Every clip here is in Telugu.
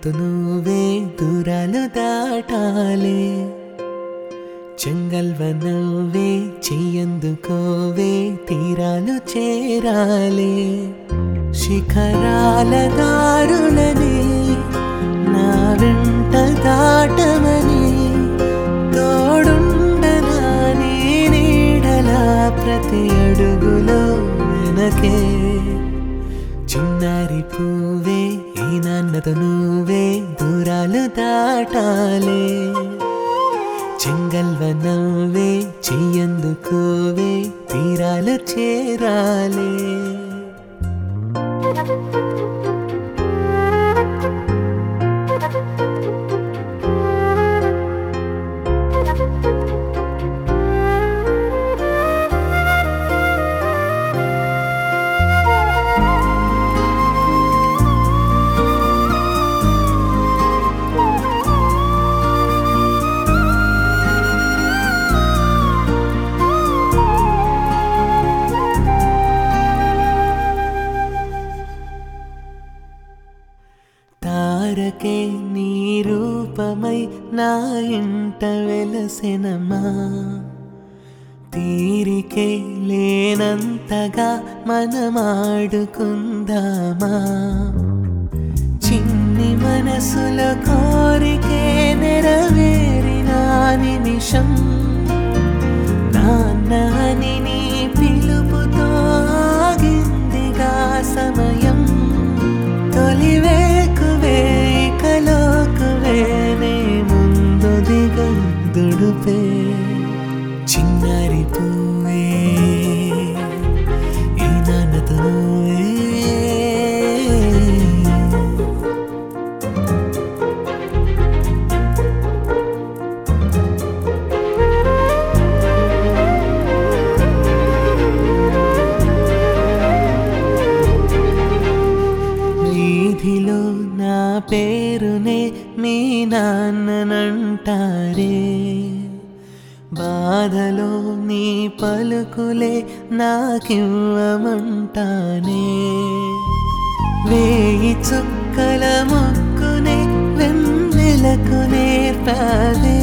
నాన్నతో నువ్వే దూరాలు దాటాలే చెంగల్వ నవ్వే చెయ్యందుకోవే తీరాలు చేరాలే శిఖరాల దారులని నా వెంట దాటమని తోడుండనా నీ నీడలా ప్రతి అడుగులో వెనకే చిన్నారి పువ్వే ఈ నాన్నతో నువ్వే దూరాలు దాటాలే చెంగల్వ నవ్వే చెయ్యందుకోవే తీరాలు చేరాలే తారకే నీ రూపమై నా ఇంట వెలసెనమా తీరికే లేనంతగా మనమాడుకుందామా చిన్ని మనసుల కోరికే నెరవేరిన నిమిషం నాన్న అని నీ పిలుపుతో ఆగిందిగా సమయం తొలివేకువే కలోకువే నే ముందు దిగదుడుపే చిన్నారి పువ్వే ఈ నాన్నతో నువ్వే వీధిలో నా పేరునే మీ నాన్ననంటారే బాధలో నీ పలుకులే నాకివ్వమంటానే వేయి చుక్కల మొక్కునే వెన్నెలకు నేర్పావే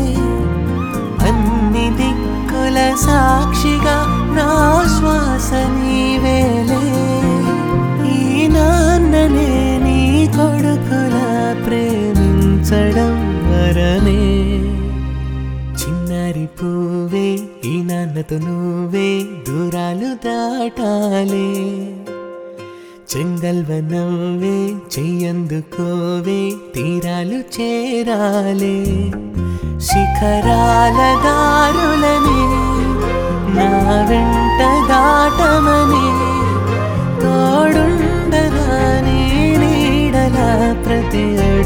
అన్ని దిక్కుల సాక్షిగా నా శ్వాస నీవేలే ఈ నాన్ననే నీ కొడుకుల ప్రేమించడం వరమే చిన్నారి పువ్వే ఈ నాన్నతో నువ్వే దూరాలు దాటాలే చెంగల్వ నవ్వే చెయ్యందుకోవే తీరాలు చేరాలే శిఖరాల దారులని నా వెంట దాటమని తోడుండగా నీ నీడలా ప్రతి అడుగు